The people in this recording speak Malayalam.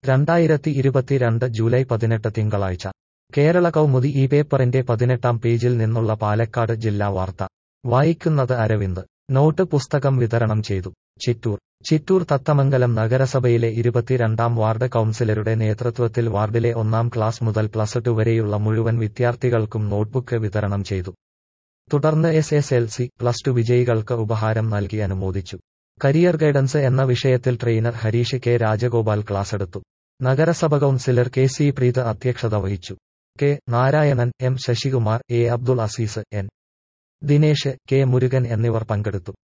രണ്ടായിരത്തി ഇരുപത്തിരണ്ട് ജൂലൈ പതിനെട്ട് തിങ്കളാഴ്ച കേരള കൗമുദി ഈ പേപ്പറിന്റെ പതിനെട്ടാം പേജിൽ നിന്നുള്ള പാലക്കാട് ജില്ലാ വാർത്ത വായിക്കുന്നത് അരവിന്ദ് നോട്ട് പുസ്തകം വിതരണം ചെയ്തു ചിറ്റൂർ ചിറ്റൂർ തത്തമംഗലം നഗരസഭയിലെ ഇരുപത്തിരണ്ടാം വാർഡ് കൗൺസിലറുടെ നേതൃത്വത്തിൽ വാർഡിലെ ഒന്നാം ക്ലാസ് മുതൽ പ്ലസ് ടു വരെയുള്ള മുഴുവൻ വിദ്യാർത്ഥികൾക്കും നോട്ട്ബുക്ക് വിതരണം ചെയ്തു തുടർന്ന് S S L C plus two വിജയികൾക്ക് ഉപഹാരം നൽകി അനുമോദിച്ചു കരിയർ ഗൈഡൻസ് എന്ന വിഷയത്തിൽ ട്രെയിനർ ഹരീഷ് കെ രാജഗോപാൽ ക്ലാസെടുത്തു നഗരസഭ കൗൺസിലർ കെ സി പ്രീത് അധ്യക്ഷത വഹിച്ചു K Narayanan M Sasikumar A Abdul Azeez N Dinesh K Murugan എന്നിവർ പങ്കെടുത്തു